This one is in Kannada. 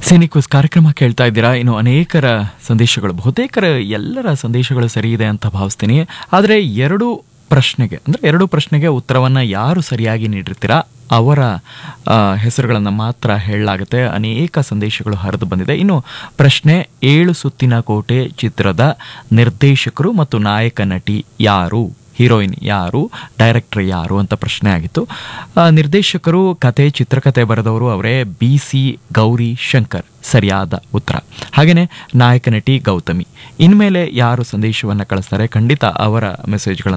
ಸಿನಿಕ್ವಿಸ್ ಕಾರ್ಯಕ್ರಮ ಕೇಳ್ತಾ ಇದ್ದೀರಾ ಇನ್ನು ಅನೇಕರ ಸಂದೇಶಗಳು ಬಹುತೇಕರ ಎಲ್ಲರ ಸಂದೇಶಗಳು ಸರಿ ಇದೆ ಅಂತ ಭಾವಿಸ್ತೀನಿ ಆದರೆ ಎರಡು ಪ್ರಶ್ನೆಗೆ ಅಂದರೆ ಎರಡು ಪ್ರಶ್ನೆಗೆ ಉತ್ತರವನ್ನು ಯಾರು ಸರಿಯಾಗಿ ನೀಡಿರ್ತೀರಾ ಅವರ ಆ, ಹೆಸರುಗಳನ್ನು ಮಾತ್ರ ಹೇಳಲಾಗುತ್ತೆ ಅನೇಕ ಸಂದೇಶಗಳು ಹರಿದು ಬಂದಿದೆ ಇನ್ನು ಪ್ರಶ್ನೆ ಏಳು ಸುತ್ತಿನ ಕೋಟೆ ಚಿತ್ರದ ನಿರ್ದೇಶಕರು ಮತ್ತು ನಾಯಕ ನಟಿ ಯಾರು ಹೀರೋಯಿನ್ ಯಾರು ಡೈರೆಕ್ಟರ್ ಯಾರು ಅಂತ ಪ್ರಶ್ನೆ ಆಗಿತ್ತು ಆ, ನಿರ್ದೇಶಕರು ಕತೆ ಚಿತ್ರಕಥೆ ಬರೆದವರು ಅವರೇ ಬಿ ಸಿ ಗೌರಿ ಶಂಕರ್ ಸರಿಯಾದ ಉತ್ತರ ಹಾಗೆಯೇ ನಾಯಕ ನಟಿ ಗೌತಮಿ ಇನ್ಮೇಲೆ ಯಾರು ಸಂದೇಶವನ್ನು ಕಳಿಸ್ತಾರೆ ಖಂಡಿತ ಅವರ ಮೆಸೇಜ್ಗಳನ್ನು